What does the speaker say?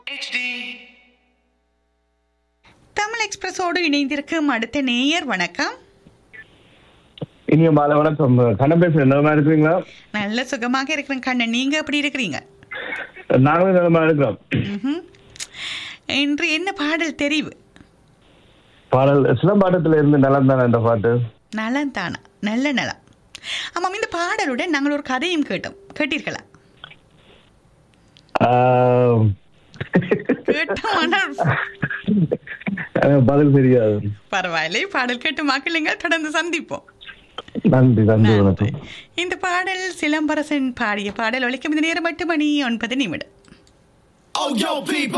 HD. Tamil எக்ஸ்பிரஸோடு இணைந்திருக்கும் அடுத்த நேயர் வணக்கம் இனிய மாலை வணக்கம் கண்ணன் பேசுறேன் நலமா இருக்கிறீங்களா நல்ல சுகமாக இருக்கிறேன் கண்ணன் நீங்க எப்படி இருக்கிறீங்க நாங்களும் நலமா இருக்கிறோம் ம்ஹும். இன்று என்ன பாடல் தெரிவு பாடல் சிலம்பாட்டத்துல இருந்து நலம் தானே இந்த பாட்டு நலம் தானா நல்ல நலம் ஆமாம் இந்த பாடலுடன் நாங்கள் ஒரு கதையும் கேட்டோம் கேட்டீர்களா ஆஹ், கேட்டோம் ஆனால் எனக்கு பதில் தெரியாது பரவாயில்லை பாடல் கேட்டு மக்களுங்க தொடர்ந்து சந்திப்போம் நன்றி நன்றி வணக்கம் இந்த பாடல் சிலம்பரசன் பாடிய பாடல் ஒழிக்கும் இந்த நேரம் எட்டு மணி ஒன்பது நிமிடம் Oh, yo, people.